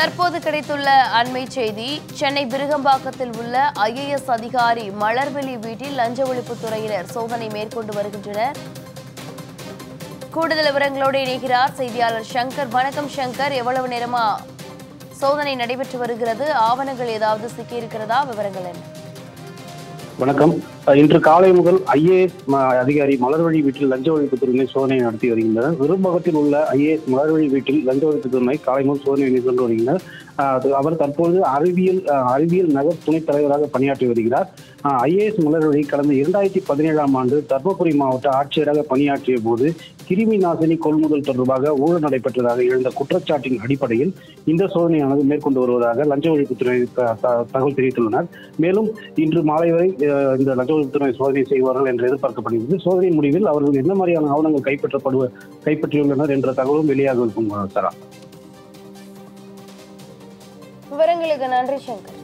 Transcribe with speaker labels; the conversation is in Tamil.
Speaker 1: தற்போது கிடைத்துள்ள அண்மை செய்தி சென்னை விருகம்பாக்கத்தில் உள்ள ஐஏஎஸ் அதிகாரி மலர்விழி வீட்டில் லஞ்ச ஒழிப்புத் துறையினர் சோதனை மேற்கொண்டு வருகின்றனர் கூடுதல் விவரங்களோடு இணைகிறார் செய்தியாளர் சங்கர் வணக்கம் சங்கர் எவ்வளவு நேரமா சோதனை நடைபெற்று வருகிறது ஆவணங்கள் ஏதாவது சிக்கியிருக்கிறதா விவரங்கள் என்ன
Speaker 2: வணக்கம் அஹ் இன்று காலை முதல் ஐஏஎஸ் அதிகாரி மலர்வழி வீட்டில் லஞ்ச ஒழிப்புத்துறையினர் சோதனை நடத்தி வருகின்றனர் விரும்பகத்தில் உள்ள ஐஏஎஸ் மலர்வழி வீட்டில் லஞ்ச ஒழிப்புத்துறை காலை முதல் சோதனை மேற்கொண்டு வருகின்றனர் அஹ் அது அவர் தற்போது அறிவியல் அஹ் அறிவியல் நகர் துணைத் தலைவராக பணியாற்றி வருகிறார் ஐஏஎஸ் மலர்வழி கடந்த இரண்டாயிரத்தி பதினேழாம் ஆண்டு தர்மபுரி மாவட்ட ஆட்சியராக பணியாற்றிய போது கிருமி நாசினி கொள்முதல் தொடர்பாக ஊழல் நடைபெற்றதாக எழுந்த குற்றச்சாட்டின் அடிப்படையில் இந்த சோதனையானது மேற்கொண்டு வருவதாக லஞ்ச ஒழிப்புத்துறை த- த- தகவல் தெரிவித்துள்ளனர் மேலும் இன்று மாலை வரை அஹ், இந்த லஞ்ச ஒழிப்புத்துறை சோதனை செய்வார்கள் என்று எதிர்பார்க்கப்படுகிறது சோதனை முடிவில் அவர்கள் என்ன மாதிரியான ஆவணங்கள் கைப்பற்றப்படுவ கைப்பற்றியுள்ளனர் என்ற தகவலும் வெளியாக இருக்கும் சரா
Speaker 1: விவரங்களுக்கு நன்றி சங்கர்